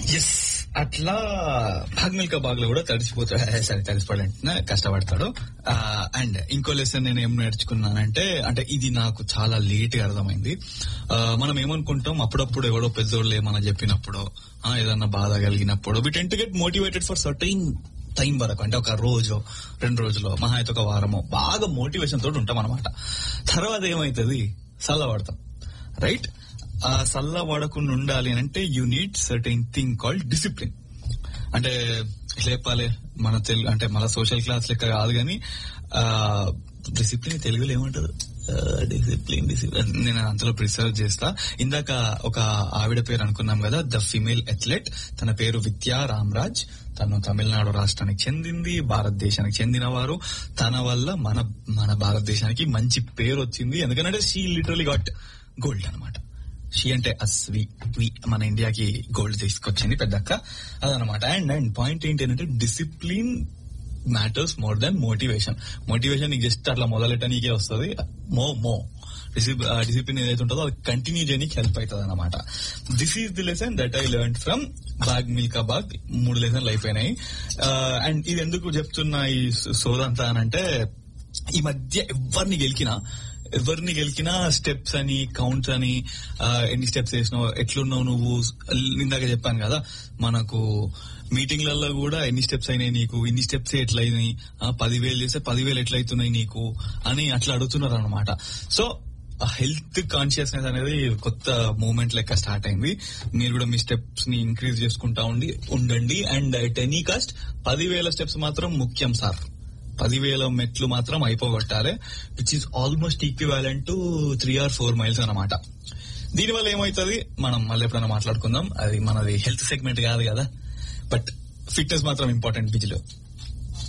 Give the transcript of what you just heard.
yes అట్లా భాగ్ మిల్కా బాగ్ లో కూడా తడిసిపోతాడు సరే తడిసిపోవాలంటే కష్టపడతాడు అండ్ ఇంకో లెసన్ నేను ఏం నేర్చుకున్నానంటే అంటే ఇది నాకు చాలా లేట్ గా అర్థమైంది ఆ, మనం ఏమనుకుంటాం అప్పుడప్పుడు ఎవడో పెద్దోళ్ళు ఏమన్నా చెప్పినప్పుడు ఆ, ఏదన్నా బాధ కలిగినప్పుడు we tend to get motivated for certain time వరకు అంటే ఒక రోజు రెండు రోజులు మహా అయితే ఒక వారమో బాగా మోటివేషన్ తోటి ఉంటాం అనమాట తర్వాత ఏమైతుంది చల్లబడతాం రైట్ ఆ సల్ల పడకుండా ఉండాలి అని అంటే you need certain thing called discipline అంటే ఎట్లా చెప్పాలి మన తెలుగు అంటే మన సోషల్ క్లాస్ లెక్క కాదు కానీ డిసిప్లిన్ తెలుగులో ఏమంటారు డిసిప్లిన్ డిసిప్లిన్ నేను అంతలో ప్రిసర్వ్ చేస్తా ఇందాక ఒక ఆవిడ పేరు అనుకున్నాం కదా ద ఫిమేల్ అథ్లెట్ తన పేరు విద్యా రామ్రాజ్ తను తమిళనాడు రాష్ట్రానికి చెందింది భారతదేశానికి చెందిన వారు తన వల్ల మన మన భారతదేశానికి మంచి పేరు వచ్చింది ఎందుకంటే షీ లిటరలీ గాట్ గోల్డ్ అన్నమాట షీ అంటే అస్వి వి మన ఇండియాకి గోల్డ్ తీసుకొచ్చింది పెద్దక్క అదనమాట అండ్ అండ్ పాయింట్ ఏంటి అంటే discipline matters more than motivation motivation నీకు జస్ట్ అట్లా మొదలెట్టనీకే వస్తుంది మో మో డిసిప్లిన్ ఏదైతే ఉంటుందో అది కంటిన్యూ చేయడానికి హెల్ప్ అవుతుంది అనమాట this is the lesson that I learn from Bhag Milkha Bhag మూడు లెసన్లు అయిపోయినాయి అండ్ ఇది ఎందుకు చెప్తున్నా ఈ సోదంతా అని అంటే ఈ మధ్య ఎవరిని గెలికినా ఎవరిని గెలికినా స్టెప్స్ అని కౌంట్స్ అని ఆ, ఎన్ని స్టెప్స్ వేసినావు ఎట్లున్నావు నువ్వు ఇందాక చెప్పాను కదా మనకు మీటింగ్లలో కూడా ఎన్ని స్టెప్స్ అయినాయి నీకు ఇన్ని స్టెప్స్ ఎట్లయినాయి ఆ, పదివేలు చేస్తే పదివేలు ఎట్లయితున్నాయి నీకు అని అట్లా అడుగుతున్నారు అనమాట సో హెల్త్ కాన్షియస్నెస్ అనేది కొత్త మూమెంట్ లెక్క స్టార్ట్ అయింది మీరు కూడా మీ స్టెప్స్ ని ఇంక్రీజ్ చేసుకుంటా ఉండి ఉండండి అండ్ ఎట్ ఎనీ కాస్ట్ పదివేల స్టెప్స్ మాత్రం ముఖ్యం సార్ పదివేల మెట్లు మాత్రం అయిపోగొట్టాలి which is almost equivalent to three or four miles అనమాట దీనివల్ల ఏమవుతుంది మనం మళ్ళీ ఎప్పుడైనా మాట్లాడుకుందాం అది మనది హెల్త్ సెగ్మెంట్ కాదు కదా బట్ ఫిట్నెస్ మాత్రం ఇంపార్టెంట్ బిజిలో